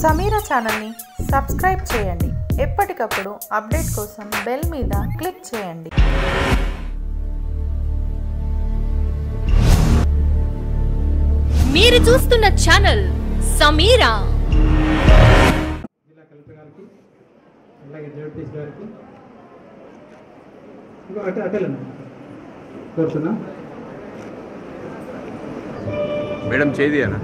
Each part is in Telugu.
సమీరా ఛానల్ని సబ్స్క్రైబ్ చేయండి ఎప్పటికప్పుడు అప్డేట్ కోసం బెల్ మీద క్లిక్ చేయండి మీరు చూస్తున్న ఛానల్ సమీరా జిల్లా కలెక్టర్ గారికి అలాగే జడ్పీస్ గారికి ఇంకో అటే అటేలండి కోరుతున్నా మేడం చేది అన్న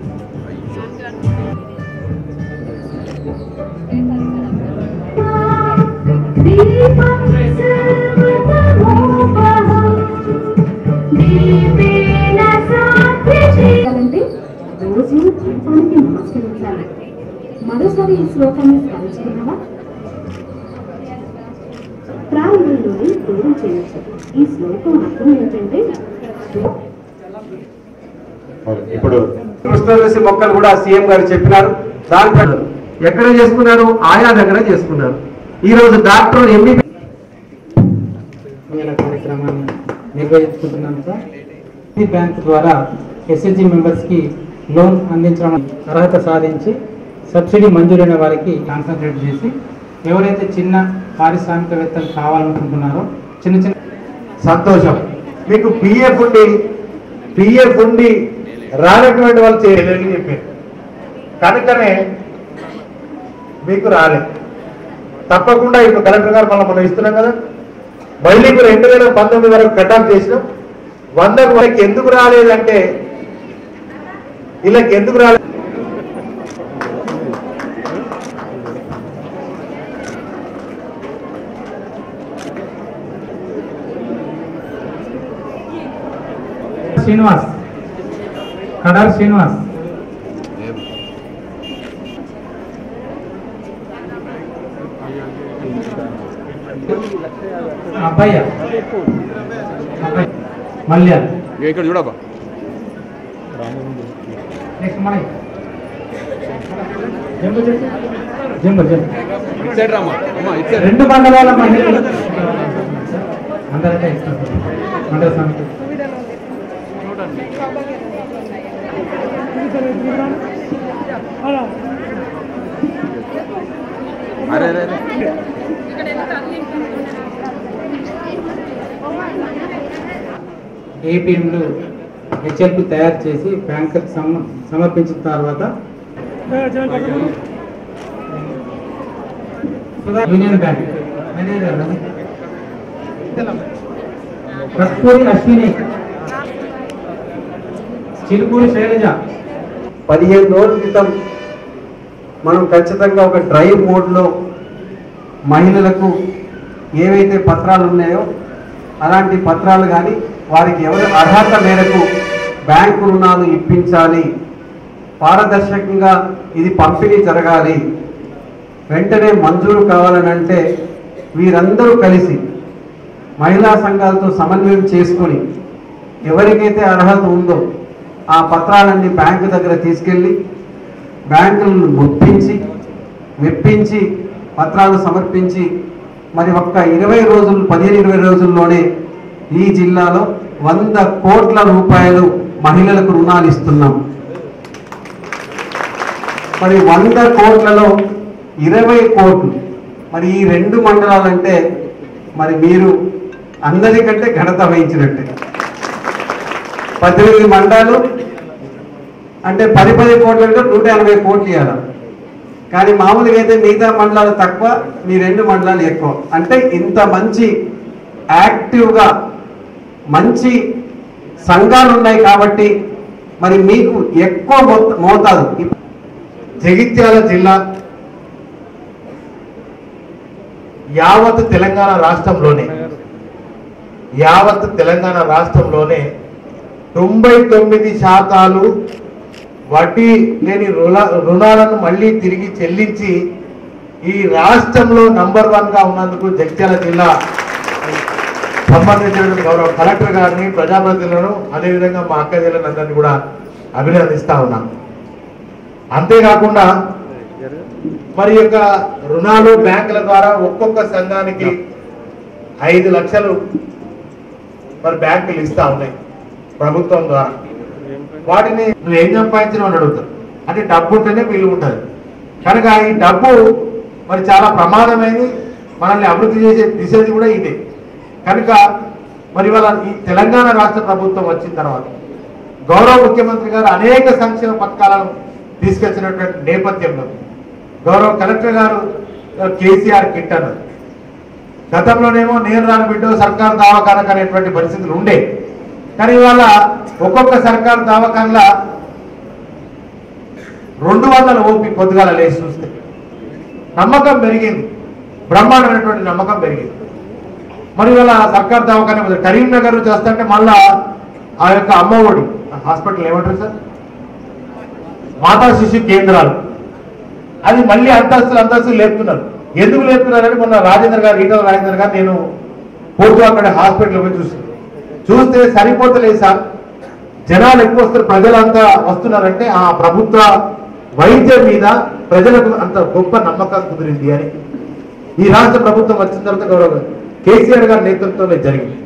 అంటే రోజు దీపానికి నమస్కరించాలి మరోసారి ఈ శ్లోకాన్ని స్మరించుకున్నావా ప్రారంభంలోనే దూరం చేయొచ్చు ఈ శ్లోకం అర్థం ఏంటంటే ఇప్పుడు కృష్ణవేసి మొక్కలు కూడా సీఎం గారు చెప్పినారు దాని ప్రకారం ఎక్కడ చేసుకున్నారు ఆయా దగ్గర చేసుకున్నారు ఈ రోజు డాక్టర్ ఎంబీబీ ఇవాళ కార్యక్రమాన్ని నిర్వహించుకుంటున్నాం సార్ ఈ బ్యాంక్ ద్వారా ఎస్ఎస్జి మెంబర్స్కి లోన్ అందించడం అర్హత సాధించి సబ్సిడీ మంజూరైన వారికి కాన్సన్ట్రేట్ చేసి ఎవరైతే చిన్న పారిశ్రామికవేత్తలు కావాలనుకుంటున్నారో చిన్న చిన్న సంతోషం మీకు పిఎఫ్ ఉండి పిఎఫ్ ఉండి రానటువంటి వాళ్ళు చేయలేదని చెప్పారు కనుకనే మీకు రాలేదు తప్పకుండా ఇప్పుడు కలెక్టర్ గారు మళ్ళీ మనం ఇస్తున్నాం కదా మళ్ళీ ఇప్పుడు రెండు వేల పంతొమ్మిది వరకు కట్ ఆఫ్ చేసినాం వందకు వరకు ఎందుకు రాలేదంటే వీళ్ళకి ఎందుకు రాలేదు శ్రీనివాస్ కడార్ శ్రీనివాస్ అబ్బాయ్య అబ్బాయి మల్య ఇక ఇక్కడ చూడబ్బా నెక్స్ట్ మనకి జంబు చెప్పు. జంబు జంబు ఇటు సైడ్ రామ్మా అమ్మా ఇటు సైడ్ రెండు మండలాల మహిళలు అందరికీ ఇస్తాం మండల సమితి అరే అరే అరే ఏపీఎంలు హెచ్ఎల్పి తయారు చేసి బ్యాంకుకి సమ సమర్పించిన తర్వాత యూనియన్ బ్యాంక్ మేనేజర్ అది. కస్తూరి అశ్విని చిలుకూరి శైలజ పదిహేను రోజుల క్రితం మనం ఖచ్చితంగా ఒక డ్రైవ్ మోడ్లో మహిళలకు ఏవైతే పత్రాలు ఉన్నాయో అలాంటి పత్రాలు కానీ వారికి ఎవరి అర్హత మేరకు బ్యాంకు రుణాలు ఇప్పించాలి పారదర్శకంగా ఇది పంపిణీ జరగాలి వెంటనే మంజూరు కావాలని అంటే వీరందరూ కలిసి మహిళా సంఘాలతో సమన్వయం చేసుకొని ఎవరికైతే అర్హత ఉందో ఆ పత్రాలన్నీ బ్యాంకు దగ్గర తీసుకెళ్ళి బ్యాంకులను ఒప్పించి మెప్పించి పత్రాలు సమర్పించి మరి ఒక్క ఇరవై రోజులు పదిహేను ఇరవై రోజుల్లోనే ఈ జిల్లాలో వంద కోట్ల రూపాయలు మహిళలకు రుణాలు ఇస్తున్నాం మరి వంద కోట్లలో ఇరవై కోట్లు మరి ఈ రెండు మండలాలంటే మరి మీరు అందరికంటే ఘనత వహించినట్టే పద్దెనిమిది మండలాలు అంటే పది పది కోట్లు అంటే నూట ఎనభై కోట్లు ఇవ్వాలి కానీ మామూలుగా అయితే మిగతా మండలాలు తక్కువ మీ రెండు మండలాలు ఎక్కువ అంటే ఇంత మంచి యాక్టివ్గా మంచి సంఘాలు ఉన్నాయి కాబట్టి మరి మీకు ఎక్కువ మోత- మోతాదు జగిత్యాల జిల్లా యావత్ తెలంగాణ రాష్ట్రంలోనే యావత్ తెలంగాణ రాష్ట్రంలోనే తొంభై తొమ్మిది శాతాలు వడ్డీ లేని రుణ రుణాలను మళ్ళీ తిరిగి చెల్లించి ఈ రాష్ట్రంలో నంబర్ వన్ గా ఉన్నందుకు జగిత్యాల జిల్లా సంబంధించిన గౌరవ కలెక్టర్ గారిని ప్రజాప్రతినిధులను అదేవిధంగా మా అక్క జిల్లాలందరినీ కూడా అభినందిస్తా ఉన్నాం అంతేకాకుండా మరి ఈ యొక్క రుణాలు బ్యాంకుల ద్వారా ఒక్కొక్క సంఘానికి ఐదు లక్షలు మరి బ్యాంకులు ఇస్తా ఉన్నాయి ప్రభుత్వం ద్వారా వాటిని నువ్వు ఏం సంపాదించిన అని అడుగుతారు అంటే డబ్బు ఉంటేనే విలువ ఉంటుంది కనుక ఈ డబ్బు మరి చాలా ప్రమాదమైంది మనల్ని అభివృద్ధి చేసే దిశది కూడా ఇదే కనుక మరి ఇవాళ ఈ తెలంగాణ రాష్ట్ర ప్రభుత్వం వచ్చిన తర్వాత గౌరవ ముఖ్యమంత్రి గారు అనేక సంక్షేమ పథకాలను తీసుకొచ్చినటువంటి నేపథ్యంలో గౌరవ కలెక్టర్ గారు కేసీఆర్ కిట్ అన్నారు గతంలోనేమో నేను రాని బిడ్డ సర్కార్ దవాఖానకు అనేటువంటి పరిస్థితులు ఉండే కానీ ఇవాళ ఒక్కొక్క సర్కార్ దవాఖానలా రెండు వందల ఓపి పొద్దుగాల లేచి చూస్తే నమ్మకం పెరిగింది బ్రహ్మాండమైనటువంటి నమ్మకం పెరిగింది మరి ఇవాళ సర్కార్ దవాఖాన మొదలు కరీంనగర్ చేస్తుంటే మళ్ళా ఆ యొక్క అమ్మఒడి హాస్పిటల్ ఏమంటారు సార్ మాతా శిశు కేంద్రాలు అది మళ్ళీ అంతస్తులు అంతస్తులు లేపుతున్నారు ఎందుకు లేపుతున్నారని మొన్న రాజేంద్ర గారు ఈటల రాజేంద్ర గారు నేను పోతూ అక్కడ హాస్పిటల్ పోయి చూసాను చూస్తే సరిపోతలేదు సార్ జనాలు ఎక్కువ వస్తారు ప్రజలంతా వస్తున్నారంటే ఆ ప్రభుత్వ వైద్యం మీద ప్రజలకు అంత గొప్ప నమ్మకం కుదిరింది అని ఈ రాష్ట్ర ప్రభుత్వం వచ్చిన తర్వాత గౌరవ కేసీఆర్ గారి నేతృత్వంలో జరిగింది